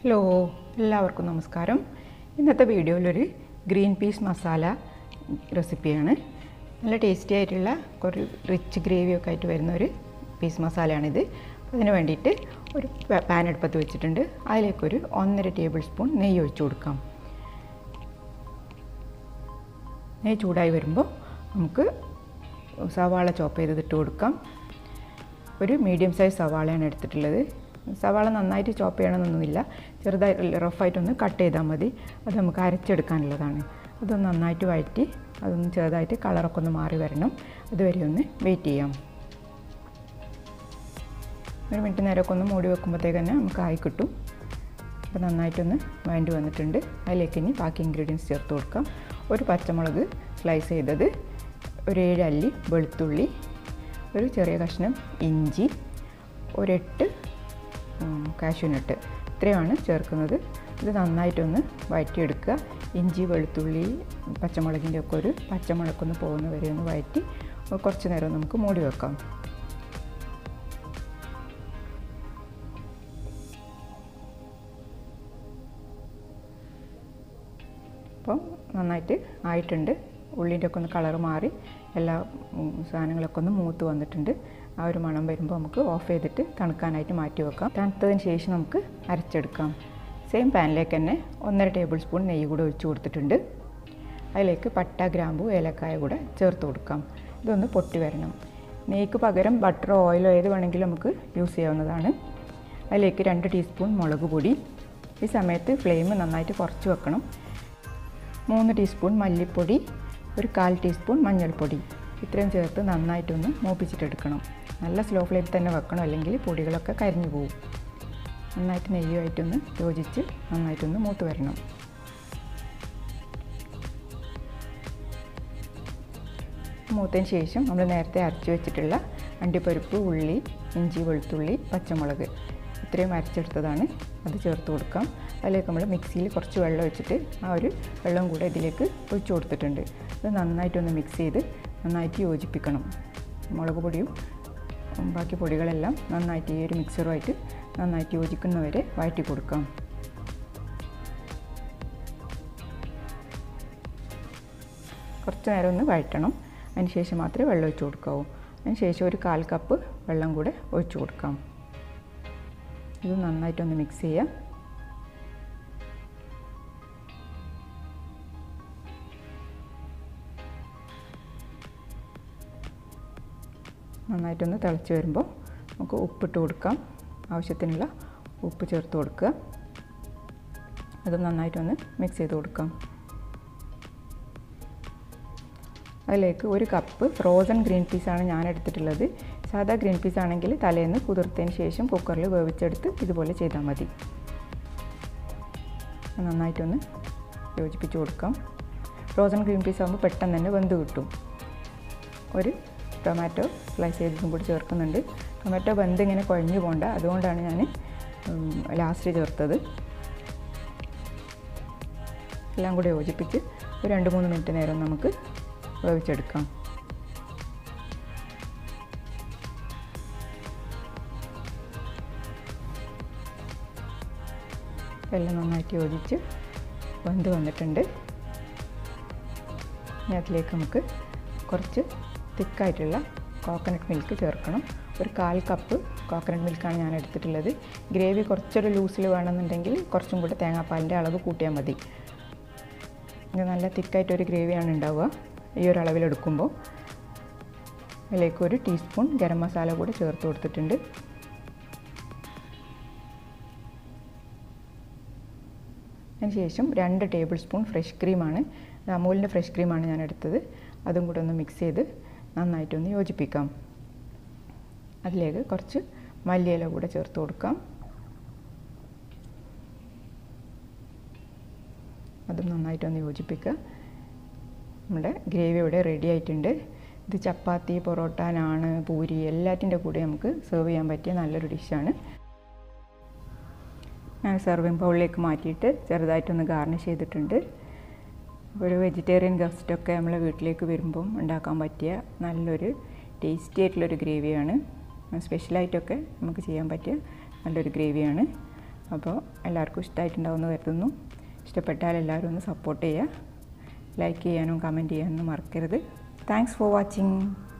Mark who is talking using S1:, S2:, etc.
S1: hello എല്ലാവർക്കും നമസ്കാരം ഇന്നത്തെ വീഡിയോയിലൊരു ഗ്രീൻ പീസ് മസാല റെസിപ്പിയാണ് നല്ല ടേസ്റ്റി ആയിട്ടുള്ള ഒരു റിച്ച് ഗ്രേവിയൊക്കെ ആയിട്ട് വരുന്ന ഒരു പീസ് മസാലയാണിത് അതിന് വേണ്ടിയിട്ട് ഒരു പാൻ അടുപ്പത്ത് വെച്ചിട്ടുണ്ട് അതിലേക്കൊരു ഒന്നര ടേബിൾ സ്പൂൺ നെയ്യ് ഒഴിച്ചു കൊടുക്കാം നെയ്യ് ചൂടായി വരുമ്പോൾ നമുക്ക് സവാള ചോപ്പ് ചെയ്തത് ഇട്ട് കൊടുക്കാം ഒരു മീഡിയം സൈസ് സവാളയാണ് എടുത്തിട്ടുള്ളത് സവാള നന്നായിട്ട് ചോപ്പ് ചെയ്യണമെന്നൊന്നുമില്ല ചെറുതായി റഫായിട്ടൊന്ന് കട്ട് ചെയ്താൽ മതി അത് നമുക്ക് അരച്ചെടുക്കാനുള്ളതാണ് അതൊന്ന് നന്നായിട്ട് വഴറ്റി അതൊന്ന് ചെറുതായിട്ട് കളറൊക്കെ ഒന്ന് മാറി വരണം അതുവരെ ഒന്ന് വെയിറ്റ് ചെയ്യാം ഒരു മിനിറ്റ് നേരമൊക്കെ ഒന്ന് മൂടി വെക്കുമ്പോഴത്തേക്ക് തന്നെ നമുക്ക് ആയി കിട്ടും അപ്പോൾ നന്നായിട്ടൊന്ന് വഴണ്ടി വന്നിട്ടുണ്ട് അതിലേക്ക് ഇനി ബാക്കി ഇൻഗ്രീഡിയൻസ് ചേർത്ത് കൊടുക്കാം ഒരു പച്ചമുളക് സ്ലൈസ് ചെയ്തത് ഒരു ഏഴ് അല്ലി വെളുത്തുള്ളി ഒരു ചെറിയ കഷ്ണം ഇഞ്ചി ഒരെട്ട് കാഷ്യൂനട്ട് ഇത്രയുമാണ് ചേർക്കുന്നത് ഇത് നന്നായിട്ടൊന്ന് വഴറ്റിയെടുക്കുക ഇഞ്ചി വെളുത്തുള്ളി പച്ചമുളകിൻ്റെ ഒക്കെ ഒരു പച്ചമുളകൊന്ന് പോകുന്ന വരെ ഒന്ന് വഴറ്റി കുറച്ച് നേരം നമുക്ക് മൂടി വെക്കാം അപ്പം നന്നായിട്ട് ആയിട്ടുണ്ട് ഉള്ളിൻ്റെ ഒക്കെ ഒന്ന് കളർ മാറി എല്ലാ സാധനങ്ങളൊക്കെ ഒന്ന് മൂത്ത് വന്നിട്ടുണ്ട് ആ ഒരു മണം വരുമ്പോൾ നമുക്ക് ഓഫ് ചെയ്തിട്ട് തണുക്കാനായിട്ട് മാറ്റി വെക്കാം തണുത്തതിന് ശേഷം നമുക്ക് അരച്ചെടുക്കാം സെയിം പാനിലേക്ക് തന്നെ ഒന്നര ടേബിൾ സ്പൂൺ നെയ്യ് കൂടെ ഒഴിച്ച് കൊടുത്തിട്ടുണ്ട് അതിലേക്ക് പട്ട ഗ്രാമ്പു ഏലക്കായ കൂടെ ചേർത്ത് കൊടുക്കാം ഇതൊന്ന് പൊട്ടി വരണം നെയ്ക്ക് പകരം ബട്ടറോ ഓയിലോ ഏത് വേണമെങ്കിലും നമുക്ക് യൂസ് ചെയ്യാവുന്നതാണ് അതിലേക്ക് രണ്ട് ടീസ്പൂൺ മുളക് പൊടി ഈ സമയത്ത് ഫ്ലെയിം നന്നായിട്ട് കുറച്ച് വെക്കണം മൂന്ന് ടീസ്പൂൺ മല്ലിപ്പൊടി ഒരു കാൽ ടീസ്പൂൺ മഞ്ഞൾപ്പൊടി ഇത്രയും ചേർത്ത് നന്നായിട്ടൊന്ന് മൂപ്പിച്ചിട്ടെടുക്കണം നല്ല സ്ലോ ഫ്ലെയിമിൽ തന്നെ വെക്കണം അല്ലെങ്കിൽ പൊടികളൊക്കെ കരിഞ്ഞു പോകും നന്നായിട്ട് നെയ്യുമായിട്ടൊന്ന് യോജിച്ച് നന്നായിട്ടൊന്ന് മൂത്ത് വരണം മൂത്തതിന് ശേഷം നമ്മൾ നേരത്തെ അരച്ച് വെച്ചിട്ടുള്ള അണ്ടിപ്പരിപ്പ് ഉള്ളി ഇഞ്ചി വെളുത്തുള്ളി പച്ചമുളക് ഇത്രയും അരച്ചെടുത്തതാണ് അത് ചേർത്ത് കൊടുക്കാം അതിലേക്ക് നമ്മൾ മിക്സിയിൽ കുറച്ച് വെള്ളം ഒഴിച്ചിട്ട് ആ ഒരു വെള്ളം കൂടെ ഇതിലേക്ക് ഒഴിച്ചു കൊടുത്തിട്ടുണ്ട് അത് നന്നായിട്ടൊന്ന് മിക്സ് ചെയ്ത് നന്നായിട്ട് യോജിപ്പിക്കണം മുളക് പൊടിയും ബാക്കി പൊടികളെല്ലാം നന്നായിട്ട് ഈ ഒരു മിക്സറുമായിട്ട് നന്നായിട്ട് യോജിക്കുന്നവരെ വഴറ്റി കൊടുക്കാം കുറച്ച് നേരം ഒന്ന് വഴറ്റണം അതിന് ശേഷം മാത്രമേ വെള്ളം ഒഴിച്ച് കൊടുക്കാവൂ അതിന് ശേഷം ഒരു കാൽ കപ്പ് വെള്ളം കൂടെ ഒഴിച്ചു കൊടുക്കാം ഇത് നന്നായിട്ടൊന്ന് മിക്സ് ചെയ്യാം നന്നായിട്ടൊന്ന് തിളച്ച് വരുമ്പോൾ നമുക്ക് ഉപ്പിട്ട് കൊടുക്കാം ആവശ്യത്തിനുള്ള ഉപ്പ് ചേർത്ത് കൊടുക്കുക അത് നന്നായിട്ടൊന്ന് മിക്സ് ചെയ്ത് കൊടുക്കാം അതിലേക്ക് ഒരു കപ്പ് ഫ്രോസൺ ഗ്രീൻ പീസാണ് ഞാൻ എടുത്തിട്ടുള്ളത് സാധാ ഗ്രീൻ പീസ് ആണെങ്കിൽ തലേന്ന് കുതിർത്തതിന് ശേഷം കുക്കറിൽ വേവിച്ചെടുത്ത് ഇതുപോലെ ചെയ്താൽ മതി നന്നായിട്ടൊന്ന് യോജിപ്പിച്ച് കൊടുക്കാം ഫ്രോസൺ ഗ്രീൻ പീസ് ആകുമ്പോൾ പെട്ടെന്ന് തന്നെ വെന്ത് കിട്ടും ഒരു ടൊമാറ്റോ സ്ലൈസ് ചെയ്തതും കൂടി ചേർക്കുന്നുണ്ട് ടൊമാറ്റോ വെന്ത് ഇങ്ങനെ കുഴഞ്ഞു പോകണ്ട അതുകൊണ്ടാണ് ഞാൻ ലാസ്റ്റ് ചേർത്തത് എല്ലാം കൂടി യോജിപ്പിച്ച് ഒരു രണ്ട് മൂന്ന് മിനിറ്റ് നേരം നമുക്ക് വേവിച്ചെടുക്കാം എല്ലാം നന്നായിട്ട് യോജിച്ച് വെന്ത് വന്നിട്ടുണ്ട് ഇനി അതിലേക്ക് നമുക്ക് കുറച്ച് തിക്കായിട്ടുള്ള കോക്കനട്ട് മിൽക്ക് ചേർക്കണം ഒരു കാൽ കപ്പ് കോക്കനട്ട് മിൽക്കാണ് ഞാൻ എടുത്തിട്ടുള്ളത് ഗ്രേവി കുറച്ചൊരു ലൂസിൽ വേണമെന്നുണ്ടെങ്കിൽ കുറച്ചും കൂടെ തേങ്ങാപ്പാലിൻ്റെ അളവ് കൂട്ടിയാൽ മതി ഇത് നല്ല തിക്കായിട്ടൊരു ഗ്രേവിയാണ് ഉണ്ടാവുക ഈ ഒരു അളവിലെടുക്കുമ്പോൾ അതിലേക്ക് ഒരു ടീസ്പൂൺ ഗരം മസാല കൂടെ ചേർത്ത് കൊടുത്തിട്ടുണ്ട് അതിനുശേഷം രണ്ട് ടേബിൾ സ്പൂൺ ഫ്രഷ് ക്രീമാണ് അമൂലിൻ്റെ ഫ്രഷ് ക്രീമാണ് ഞാൻ എടുത്തത് അതും കൂടെ ഒന്ന് മിക്സ് ചെയ്ത് നന്നായിട്ടൊന്ന് യോജിപ്പിക്കാം അതിലേക്ക് കുറച്ച് മല്ലിയില കൂടെ ചേർത്ത് കൊടുക്കാം അതും നന്നായിട്ടൊന്ന് യോജിപ്പിക്കുക നമ്മുടെ ഗ്രേവി ഇവിടെ റെഡി ആയിട്ടുണ്ട് ഇത് ചപ്പാത്തി പൊറോട്ട നാണ് പൂരി എല്ലാറ്റിൻ്റെ കൂടെ നമുക്ക് സെർവ് ചെയ്യാൻ പറ്റിയ നല്ലൊരു ഡിഷാണ് ഞാൻ സെർവിങ് ബൗളിലേക്ക് മാറ്റിയിട്ട് ചെറുതായിട്ടൊന്ന് ഗാർണിഷ് ചെയ്തിട്ടുണ്ട് ഒരു വെജിറ്റേറിയൻ ഗസ്റ്റൊക്കെ നമ്മളെ വീട്ടിലേക്ക് വരുമ്പം ഉണ്ടാക്കാൻ പറ്റിയ നല്ലൊരു ടേസ്റ്റി ആയിട്ടുള്ളൊരു ഗ്രേവിയാണ് സ്പെഷ്യലായിട്ടൊക്കെ നമുക്ക് ചെയ്യാൻ പറ്റിയ നല്ലൊരു ഗ്രേവിയാണ് അപ്പോൾ എല്ലാവർക്കും ഇഷ്ടമായിട്ടുണ്ടാവുമെന്ന് കരുതുന്നു ഇഷ്ടപ്പെട്ടാൽ എല്ലാവരും ഒന്ന് സപ്പോർട്ട് ചെയ്യുക ലൈക്ക് ചെയ്യാനും കമൻറ്റ് ചെയ്യാനും മറക്കരുത് താങ്ക്സ് ഫോർ വാച്ചിങ്